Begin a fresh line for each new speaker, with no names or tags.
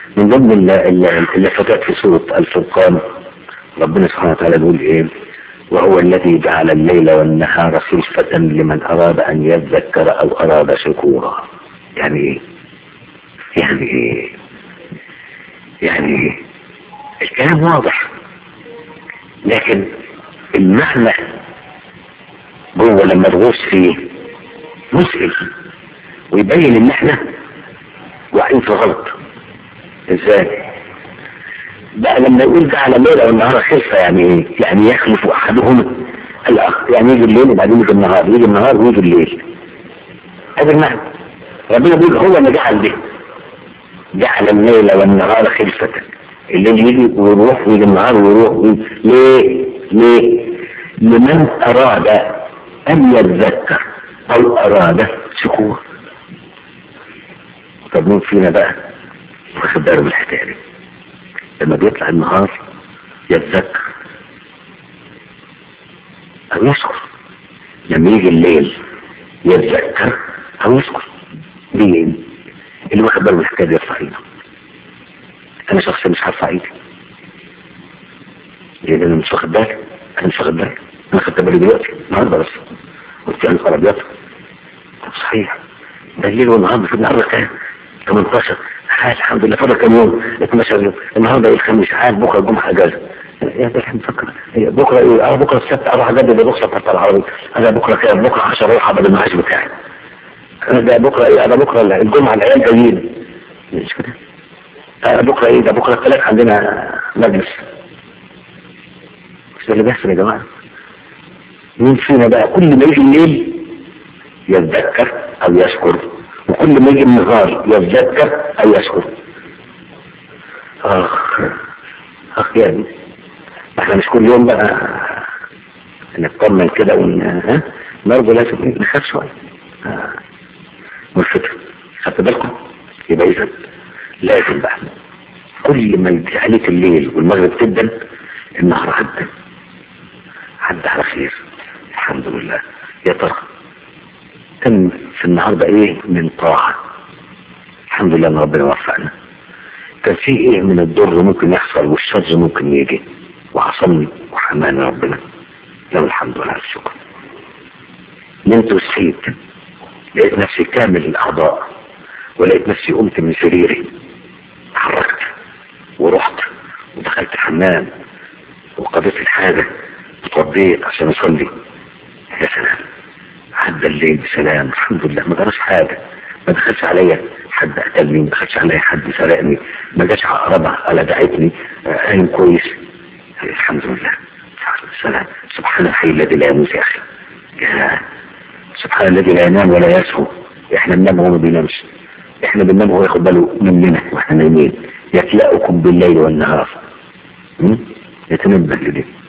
من ضمن ال- ال- اللفتات في سورة الفرقان ربنا سبحانه وتعالى بيقول ايه وهو الذي جعل الليل والنهار خلفة لمن أراد أن يذكر أو أراد شكورا يعني ايه يعني ايه يعني ايه الكلام واضح لكن المعنى جوه لما تغوص فيه مسئل ويبين ان احنا واقعين في غلط ازاي بقى لما يقول جعل الليل والنهار خلفة يعني ايه يعني يخلف احدهما الاخر يعني يجي الليل وبعدين يجي النهار يجي النهار ويجي الليل هذا المعنى ربنا بيقول هو اللي جعل ده جعل الليل والنهار خلفة الليل يجي ويروح ويجي النهار ويروح ويجي. ليه ليه لمن اراد ان يتذكر او اراد شكور طب مين فينا بقى واخد باله من الحكايه دي لما بيطلع النهار يتذكر او يشكر لما يجي الليل يتذكر او يشكر مين اللي واخد باله من الحكايه دي يرفع ايده انا شخصيا مش هرفع ايدي لان انا مش واخد بالي انا مش واخد بالي انا خدت بالي دلوقتي النهارده بس قلت يعني عربيات طب صحيح ده الليل والنهار في النهارده كام 18 حال الحمد لله فضل كام يوم 12 يوم النهارده ايه الخميس حال بكره الجمعه اجازه يا ده احنا بنفكر إيه، بكره ايه اه بكره السبت اروح اجدد الرخصه بتاعت العربيه انا بكره كام بكره 10 اروح اقبض المعاش بتاعي انا ده بكره ايه انا بكره الجمعه العيال جايين مش كده انا بكره ايه ده بكره الثلاث عندنا مجلس مش ده اللي بيحصل يا جماعه مين فينا بقى كل ما يجي الليل يتذكر او يشكر وكل ما يجي النهار يتذكر او يشكر اخ اخ يعني احنا مش كل يوم بقى نطمن كده ون ها برضه لازم نخاف شويه آه. والفكر خدت بالكم يبقى اذا لازم بقى كل ما يجي عليك الليل والمغرب تبدا النهار عدى عدى على خير الحمد لله يا ترى كان في النهارده ايه من طاعه الحمد لله ان ربنا وفقنا كان في ايه من الضر ممكن يحصل والشر ممكن يجي وعصمني وحماني ربنا له الحمد لله الشكر نمت وصحيت لقيت نفسي كامل الاعضاء ولقيت نفسي قمت من سريري اتحركت ورحت ودخلت الحمام وقضيت الحاجة وتوضيت عشان اصلي يا سلام عدى الليل بسلام الحمد لله ما جراش حاجة ما دخلش عليا حد قتلني ما دخلش عليا حد سرقني ما جاش عقربة ولا دعتني قايم كويس الحمد لله سلام سبحان الحي الذي لا يموت يا اخي يا سبحان الذي لا ينام ولا يسهو احنا بننام وهو ما بينامش احنا بننام وهو ياخد باله مننا واحنا نايمين يكلأكم بالليل والنهار م? يتنبه لدي